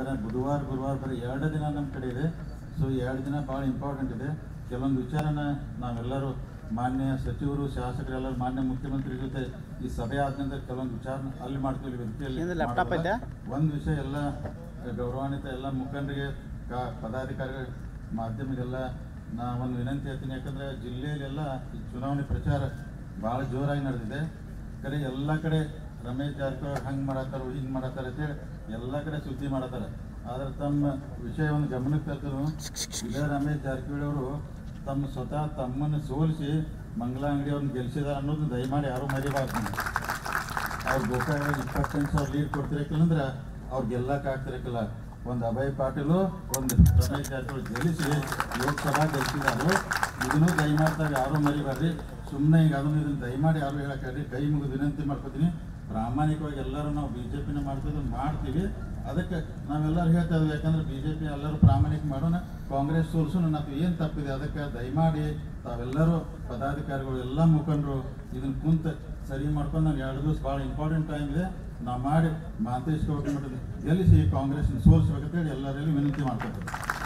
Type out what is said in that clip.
ಯಾಕಂದರೆ ಬುಧವಾರ ಗುರುವಾರ ಬರೀ ಎರಡು ದಿನ ನಮ್ಮ ಕಡೆ ಇದೆ ಸೊ ಈ ಎರಡು ದಿನ ಭಾಳ ಇಂಪಾರ್ಟೆಂಟ್ ಇದೆ ಕೆಲವೊಂದು ವಿಚಾರನ ನಾವೆಲ್ಲರೂ ಮಾನ್ಯ ಸಚಿವರು ಶಾಸಕರೆಲ್ಲರೂ ಮಾನ್ಯ ಮುಖ್ಯಮಂತ್ರಿ ಜೊತೆ ಈ ಸಭೆ ಆದ ನಂತರ ಕೆಲವೊಂದು ವಿಚಾರ ಅಲ್ಲಿ ಮಾಡ್ತೀವಿ ವೇದಿಕೆಯಲ್ಲಿ ನಿಂದು laptop ಮಾಡೋಲ್ಲ. ಐತಾ? ಒಂದು ವಿಷಯ ಎಲ್ಲ ಗೌರವಾನ್ವಿತ ಎಲ್ಲ ಮುಖಂಡರಿಗೆ ಕಾ ಪದಾಧಿಕಾರಿಗಳು ಮಾಧ್ಯಮಗೆಲ್ಲ ನಾ ಒಂದು ವಿನಂತಿ ಹೇಳ್ತೀನಿ ಯಾಕಂದರೆ ಜಿಲ್ಲೆಯಲ್ಲೆಲ್ಲ ಈ ಚುನಾವಣೆ ಪ್ರಚಾರ ಭಾಳ ಜೋರಾಗಿ ನಡೆದಿದೆ ಕಡೆ ಎಲ್ಲ ಕಡೆ ರಮೇಶ್ ಜಾರಕಿಹೊಳಿ ಹಂಗೆ ಮಾಡತ್ತಾರ ಹಿಂಗೆ ಮಾಡತ್ತಾರ ಅಂತೇಳಿ ಎಲ್ಲ ಕಡೆ ಸುದ್ದಿ ಮಾಡತ್ತಾರ ಆದರೆ ತಮ್ಮ ವಿಷಯವನ್ನು ಗಮನಕ್ಕೆ ತರ್ತರು ಇದೇ ರಮೇಶ್ ಜಾರಕಿಹೊಳಿ ಅವರು ತಮ್ಮ ಸ್ವತಃ ತಮ್ಮನ್ನು ಸೋಲಿಸಿ ಮಂಗಲ ಅಂಗಡಿ ಅವ್ರನ್ನ ಗೆಲ್ಲಿಸಿದಾರೆ ಅನ್ನೋದು ದಯಮಾಡಿ ಯಾರೂ ಮರಿಬಾರ್ದು ಅವ್ರು ಗೋಕಾಗ ಇಪ್ಪತ್ತೆಂಟು ಸಾವಿರ ಲೀಡ್ ಕೊಡ್ತಿರಕ್ಕಿಲ್ಲ ಅವ್ರು ಗೆಲ್ಲಕ್ಕೆ ಆಗ್ತಿರಕ್ಕಿಲ್ಲ ಒಂದು ಅಭಯ್ ಪಾಟೀಲು ಒಂದು ರಮೇಶ್ ಜಾರಕಿಹೊಳಿ ಗೆಲ್ಲಿಸಿ ಲೋಕಸಭಾ ಗೆಲ್ಸಿದಾರು ಇದನ್ನು ದಯಮಾಡ್ತಾರೆ ಯಾರು ಮರಿಬಾರ್ರಿ ಸುಮ್ಮನೆ ಈಗ ಅದನ್ನು ಇದನ್ನು ದಯಮಾಡಿ ಯಾರು ಹೇಳಕ್ಕಾಗ್ರಿ ಕೈ ಮುಗಿದು ವಿನಂತಿ ಮಾಡ್ಕೊತೀನಿ ಪ್ರಾಮಾಣಿಕವಾಗಿ ಎಲ್ಲರೂ ನಾವು ಬಿ ಜೆ ಪಿನ ಮಾಡ್ತಿದ್ದು ಮಾಡ್ತೀವಿ ಅದಕ್ಕೆ ನಾವೆಲ್ಲರೂ ಹೇಳ್ತಾ ಇದ್ವಿ ಯಾಕಂದ್ರೆ ಬಿ ಜೆ ಪಿ ಎಲ್ಲರೂ ಪ್ರಾಮಾಣಿಕ ಮಾಡೋಣ ಕಾಂಗ್ರೆಸ್ ಸೋಲ್ಸೋಣ ನಾವು ಏನು ತಪ್ಪಿದೆ ಅದಕ್ಕೆ ದಯಮಾಡಿ ತಾವೆಲ್ಲರೂ ಪದಾಧಿಕಾರಿಗಳು ಎಲ್ಲ ಮುಖಂಡರು ಇದನ್ನ ಕುಂತ ಸರಿ ಮಾಡ್ಕೊಂಡು ನಾವು ಎರಡು ದಿವಸ ಭಾಳ ಇಂಪಾರ್ಟೆಂಟ್ ಟೈಮ್ ಇದೆ ನಾವು ಮಾಡಿ ಮಾತೇಶ್ವರ ಗೆಲ್ಲಿಸಿ ಕಾಂಗ್ರೆಸ್ನ ಸೋಲಿಸ್ಬೇಕಂತೇಳಿ ಎಲ್ಲರಲ್ಲಿ ವಿನಂತಿ ಮಾಡ್ಕೊತೀವಿ